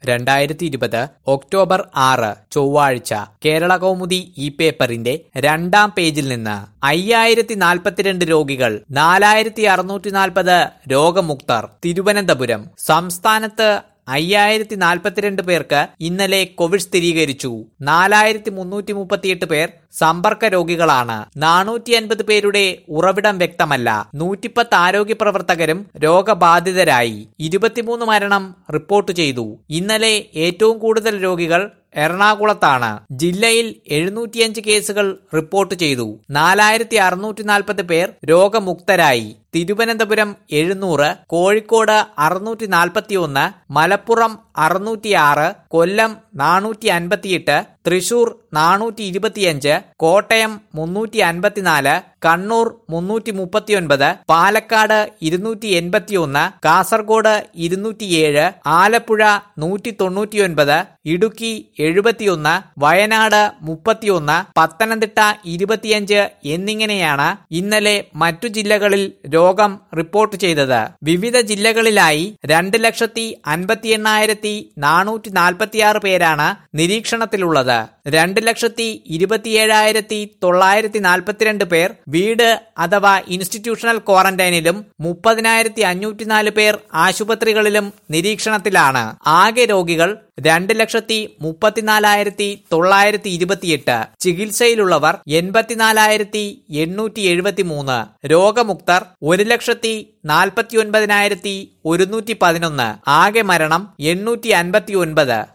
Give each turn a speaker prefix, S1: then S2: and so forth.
S1: രണ്ടായിരത്തി ഇരുപത് ഒക്ടോബർ ആറ് ചൊവ്വാഴ്ച കേരള കൗമുദി ഈ പേപ്പറിന്റെ രണ്ടാം പേജിൽ നിന്ന് അയ്യായിരത്തി നാൽപ്പത്തിരണ്ട് രോഗികൾ നാലായിരത്തി അറുന്നൂറ്റി നാൽപ്പത് രോഗമുക്തർ തിരുവനന്തപുരം സംസ്ഥാനത്ത് അയ്യായിരത്തി നാൽപ്പത്തിരണ്ട് പേർക്ക് ഇന്നലെ കോവിഡ് സ്ഥിരീകരിച്ചു നാലായിരത്തി മുന്നൂറ്റി മുപ്പത്തിയെട്ട് പേർ സമ്പർക്ക രോഗികളാണ് നാനൂറ്റി അൻപത് പേരുടെ ഉറവിടം വ്യക്തമല്ല നൂറ്റിപ്പത്ത് ആരോഗ്യ പ്രവർത്തകരും രോഗബാധിതരായി ഇരുപത്തിമൂന്ന് മരണം റിപ്പോർട്ട് ചെയ്തു ഇന്നലെ ഏറ്റവും കൂടുതൽ രോഗികൾ എറണാകുളത്താണ് ജില്ലയിൽ എഴുന്നൂറ്റിയഞ്ച് കേസുകൾ റിപ്പോർട്ട് ചെയ്തു നാലായിരത്തി അറുന്നൂറ്റി നാൽപ്പത് പേർ രോഗമുക്തരായി തിരുവനന്തപുരം എഴുന്നൂറ് കോഴിക്കോട് അറുന്നൂറ്റി നാൽപ്പത്തി ഒന്ന് മലപ്പുറം അറുന്നൂറ്റിയാറ് കൊല്ലം നാനൂറ്റി അൻപത്തിയെട്ട് തൃശൂർ നാനൂറ്റി ഇരുപത്തിയഞ്ച് കോട്ടയം മുന്നൂറ്റി അൻപത്തിനാല് കണ്ണൂർ മുന്നൂറ്റി മുപ്പത്തിയൊൻപത് പാലക്കാട് ഇരുന്നൂറ്റി എൺപത്തിയൊന്ന് കാസർഗോഡ് ഇരുന്നൂറ്റിയേഴ് ആലപ്പുഴ നൂറ്റി തൊണ്ണൂറ്റിയൊൻപത് ഇടുക്കി എഴുപത്തിയൊന്ന് വയനാട് മുപ്പത്തിയൊന്ന് പത്തനംതിട്ട ഇരുപത്തിയഞ്ച് എന്നിങ്ങനെയാണ് ഇന്നലെ മറ്റു ജില്ലകളിൽ രോഗം റിപ്പോർട്ട് ചെയ്തത് വിവിധ ജില്ലകളിലായി രണ്ട് ലക്ഷത്തി അൻപത്തി എണ്ണായിരത്തി നാനൂറ്റി നാൽപ്പത്തിയാറ് പേരാണ് നിരീക്ഷണത്തിലുള്ളത് രണ്ട് ലക്ഷത്തി ഇരുപത്തിയേഴായിരത്തി തൊള്ളായിരത്തി നാൽപ്പത്തിരണ്ട് പേർ വീട് അഥവാ ഇൻസ്റ്റിറ്റ്യൂഷണൽ ക്വാറന്റൈനിലും മുപ്പതിനായിരത്തി അഞ്ഞൂറ്റിനാല് പേർ ആശുപത്രികളിലും നിരീക്ഷണത്തിലാണ് ആകെ രോഗികൾ രണ്ട് ലക്ഷത്തി മുപ്പത്തിനാലായിരത്തി തൊള്ളായിരത്തി ഇരുപത്തിയെട്ട് ചികിത്സയിലുള്ളവർ എൺപത്തിനാലായിരത്തി എണ്ണൂറ്റി എഴുപത്തി മൂന്ന് രോഗമുക്തർ ഒരു ലക്ഷത്തി നാൽപ്പത്തി ഒൻപതിനായിരത്തി ഒരുന്നൂറ്റി പതിനൊന്ന് ആകെ മരണം എണ്ണൂറ്റി അൻപത്തി ഒൻപത്